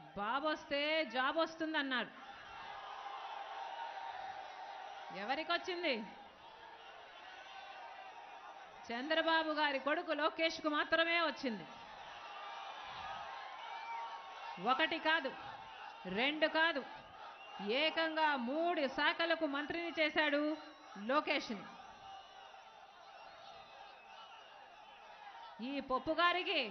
బాబు వస్తే జాబ్ వస్తుంది అన్నాడు ఎవరికి వచ్చింది చంద్రబాబు గారి కొడుకు లోకేష్కు మాత్రమే వచ్చింది ఒకటి కాదు రెండు కాదు ఏకంగా మూడు శాఖలకు మంత్రిని చేశాడు లోకేష్ని ఈ పప్పు గారికి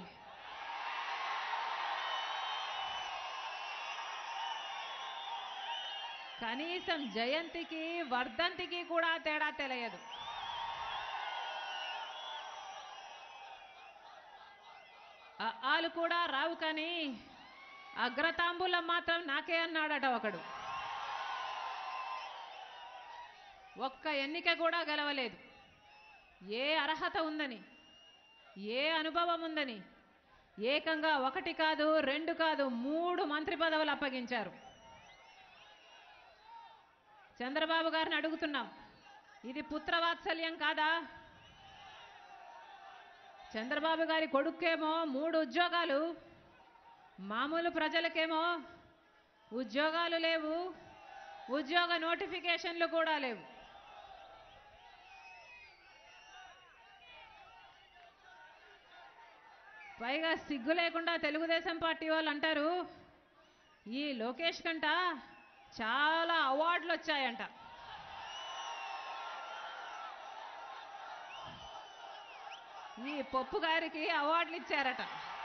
కనీసం జయంతికి వర్ధంతికి కూడా తేడా తెలియదు ఆ ఆలు కూడా రావు కానీ అగ్రతాంబూలం మాత్రం నాకే అన్నాడట ఒకడు ఒక్క ఎన్నిక కూడా గెలవలేదు ఏ అర్హత ఉందని ఏ అనుభవం ఉందని ఏకంగా ఒకటి కాదు రెండు కాదు మూడు మంత్రి పదవులు అప్పగించారు చంద్రబాబు గారిని అడుగుతున్నాం ఇది పుత్రవాత్సల్యం కాదా చంద్రబాబు గారి కొడుకేమో మూడు ఉద్యోగాలు మామూలు ప్రజలకేమో ఉద్యోగాలు లేవు ఉద్యోగ నోటిఫికేషన్లు కూడా లేవు పైగా సిగ్గు లేకుండా తెలుగుదేశం పార్టీ వాళ్ళు అంటారు ఈ లోకేష్ కంట చాలా అవార్డులు వచ్చాయంట ఈ పప్పు గారికి అవార్డులు ఇచ్చారట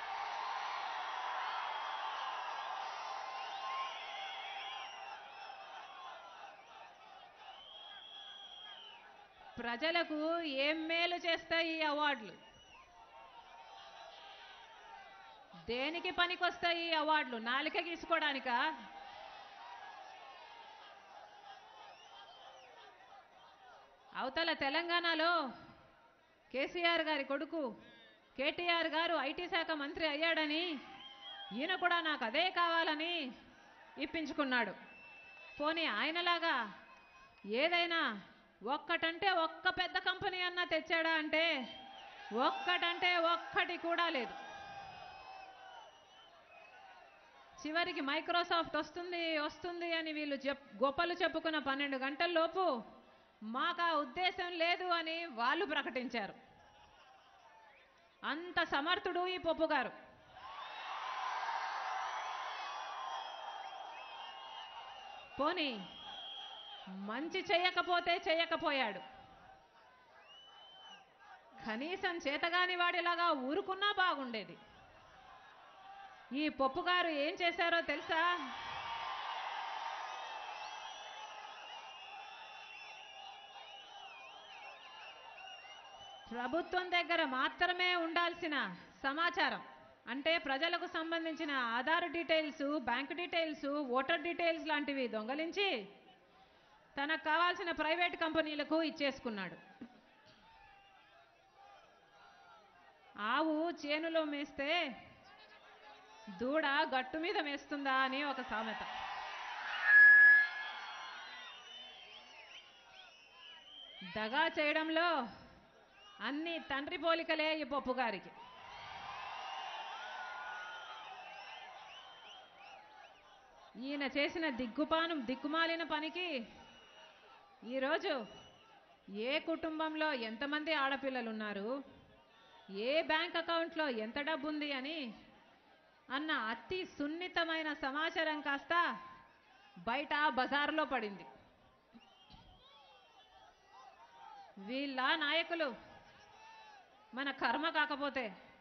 ప్రజలకు ఏం మేలు చేస్తాయి ఈ అవార్డులు దేనికి పనికొస్తాయి ఈ అవార్డులు నాలిక గీసుకోవడానికా అవతల తెలంగాణలో కేసీఆర్ గారి కొడుకు కేటీఆర్ గారు ఐటీ శాఖ మంత్రి అయ్యాడని ఈయన కూడా నాకు అదే కావాలని ఇప్పించుకున్నాడు పోనీ ఆయనలాగా ఏదైనా ఒక్కటంటే ఒక్క పెద్ద కంపెనీ అన్నా తెచ్చాడా అంటే ఒక్కటంటే ఒక్కటి కూడా లేదు చివరికి మైక్రోసాఫ్ట్ వస్తుంది వస్తుంది అని వీళ్ళు చెప్ గొప్పలు చెప్పుకున్న పన్నెండు గంటల లోపు మాకు ఆ ఉద్దేశం లేదు అని వాళ్ళు ప్రకటించారు అంత సమర్థుడు ఈ పప్పు గారు పోనీ మంచి చేయకపోతే చేయకపోయాడు కనీసం చేతగాని వాడిలాగా ఊరుకున్నా బాగుండేది ఈ పప్పు గారు ఏం చేశారో తెలుసా ప్రభుత్వం దగ్గర మాత్రమే ఉండాల్సిన సమాచారం అంటే ప్రజలకు సంబంధించిన Aadhaar details bank details voter details లాంటివి దొంగలించి తనకు కావాల్సిన ప్రైవేట్ కంపెనీలకు ఇచ్చేసుకున్నాడు ఆవు చేనులో మేస్తే దూడ గట్టు మీద మేస్తుందా అని ఒక సామెత దగా చేయడంలో అన్ని తండ్రి పోలికలే ఈ పప్పు గారికి ఈయన చేసిన దిగ్గుపానం దిక్కుమాలిన పనికి ఈరోజు ఏ కుటుంబంలో ఎంతమంది ఆడపిల్లలు ఉన్నారు ఏ బ్యాంక్ అకౌంట్లో ఎంత డబ్బు ఉంది అని అన్న అతి సున్నితమైన సమాచారం కాస్త బయట బజార్లో పడింది వీళ్ళ నాయకులు మన కర్మ కాకపోతే